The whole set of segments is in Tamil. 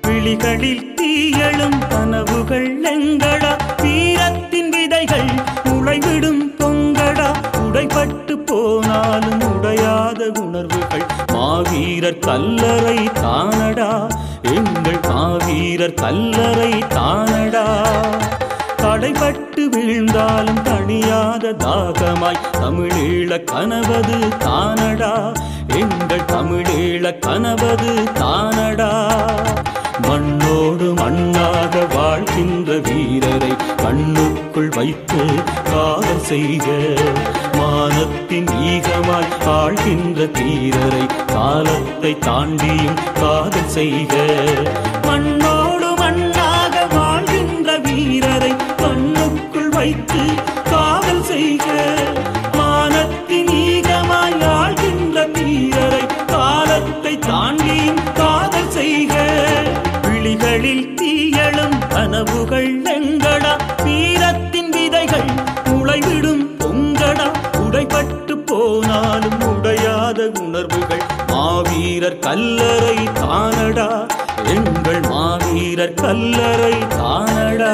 விழிகளில் தீயழும் கனவுகள் எங்கடா வீரத்தின் விதைகள் முளைவிடும் பொங்கடா உடைபட்டு போனாலும் உடையாத உணர்வுகள் மாவீரர் கல்லறை தானடா எங்கள் மாவீரர் கல்லறை தானடா தடைபட்டு வீழ்ந்தாலும் தணியாத தாகமாய் தமிழீழ கனவது தானடா எங்கள் தமிழீழ கனவது தானடா மண்ணோடு மண்ணாக வாழ்கின்ற வீரரை கண்ணுக்குள் வைத்து காதல் செய்க மானத்தின் ஈகமாய் ஆழ்கின்ற தீரரை காலத்தை தாண்டியும் காதல் செய்க மண்ணோடு மண்ணாக வாழ்கின்ற வீரரை கண்ணுக்குள் வைத்து காதல் செய்க மானத்தின் ஈகமாய் ஆழ்கின்ற தீரரை காலத்தை தாண்டியும் காதல் செய்க விழிகளில் தீயழும் கனவுகள் எங்கடா வீரத்தின் விதைகள் முளைவிடும் பொங்கடா உடைபட்டு போனாலும் உடையாத உணர்வுகள் மாவீரர் கல்லறை தானடா எங்கள் மாவீரர் கல்லறை தானடா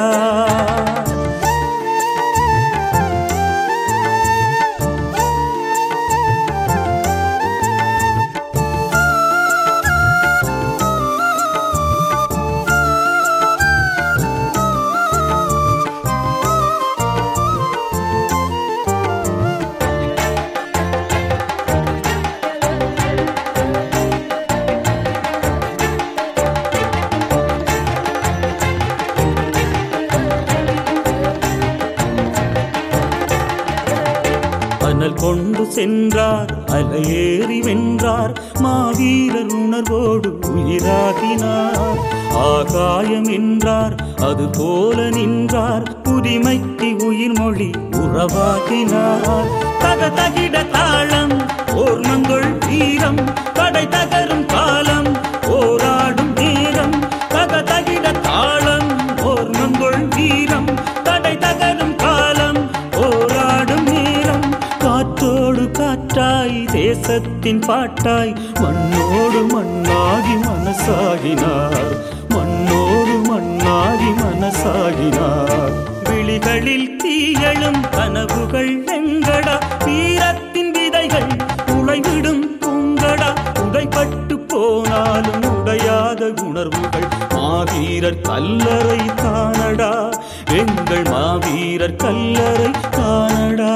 அனல் கொண்டு சென்றார் அலையேறி வென்றார் மாவீரர் உணர்வோடு உயிராகினார் ஆகாயம் என்றார் அது போல நின்றார் புதுமைக்கு உயிர் மொழி உறவாகினார் தக தகிட தாளம் ஓர்மங்கள் வீரம் கடை தகரும் காலம் போராடும் நேரம் தக தகிட தாளம் ஓர்மங்கள் வீரம் கடை தகரும் காலம் போராடும் நேரம் காற்றோடு காற்றாய் தேசத்தின் பாட்டாய் மண்ணோடு மண்ணாகி மனசாகினார் மண்ணோடு மண்ணாகி மனசாகினார் விழிகளில் தீயழும் கனவுகள் எங்கடா வீரத்தின் விதைகள் உழைவிடும் பொங்கடா உடைப்பட்டு போனாலும் உடையாத உணர்வுகள் மாவீரர் கல்லறை தானடா எங்கள் மாவீரர் கல்லறை தானடா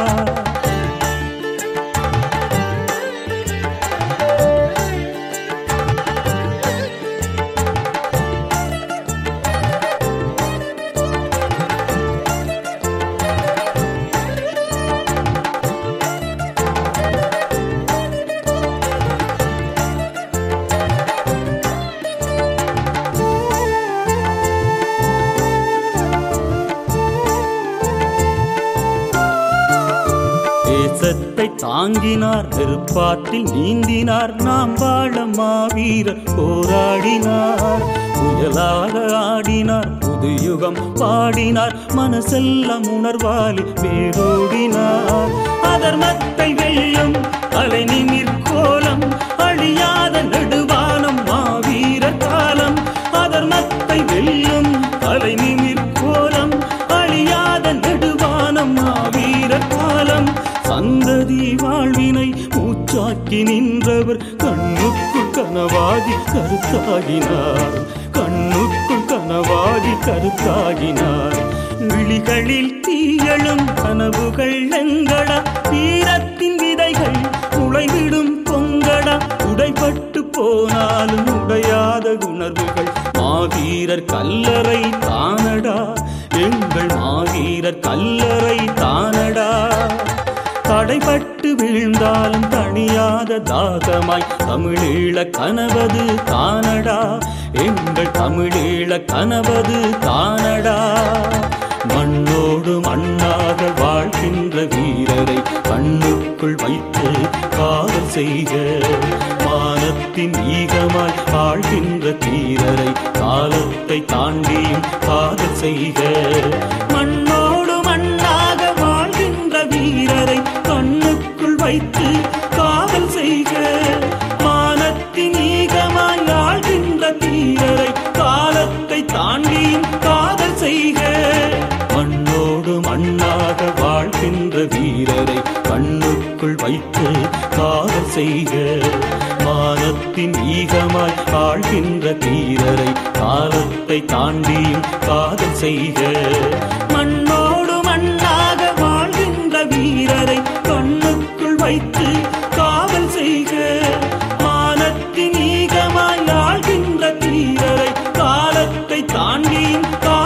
தேசத்தை தாங்கினார் நெருப்பாற்றில் நீந்தினார் நாம் வாழ மாவீரர் போராடினார் புயலாக ஆடினார் புது யுகம் பாடினார் மனசெல்லாம் உணர்வாலி வேரோடினார் அதர்மத்தை வெல்லும் அலை நிமிர் கோலம் அழியாத நெடுவானம் மாவீரர் காலம் அதர்மத்தை வெல்லும் அலை நிமிர் கோலம் அழியாத நெடுவானம் மாவீரர் காலம் சந்ததி வாழ்வினை மூச்சாக்கி நின்றவர் கண்ணுக்குள் கனவாகி கருத்தாகினார் கண்ணுக்குள் கனவாகி கருத்தாகினார் விழிகளில் தீயழும் கனவுகள் எங்கடா வீரத்தின் விதைகள் உழைவிடும் பொங்கடா உடைபட்டு போனாலும் உடையாத உணர்வுகள் மாவீரர் கல்லறை தானடா எங்கள் மாவீரர் கல்லறை தானடா தடைபட்டு வீழ்ந்தாலும் தணியாத தாகமாய் தமிழீழ கனவது தானடா எங்கள் தமிழீழ கனவது தானடா மண்ணோடு மண்ணாக வாழ்கின்ற வீரரை கண்ணுக்குள் வைத்து காதல் செய்க மானத்தின் ஈகமாய் ஆழ்கின்ற தீரரை காலத்தை தாண்டியும் காதல் செய்க மண்ணோடு மண்ணாக வாழ்கின்ற வீரரை கண்ணுக்குள் வைத்து காதல் செய்க மானத்தின் ஈகமாய் ஆழ்கின்ற தீரரை காக்கின்ற தீரரை காலத்தை தாண்டியும் காதல் செய்க மண்ணோடு மண்ணாக வாழ்கின்ற வீரரை கண்ணுக்குள் வைத்து காவல் செய்க மானத்தின் ஈகமாய் ஆழ்கின்ற தீரரை காலத்தை தாண்டியும்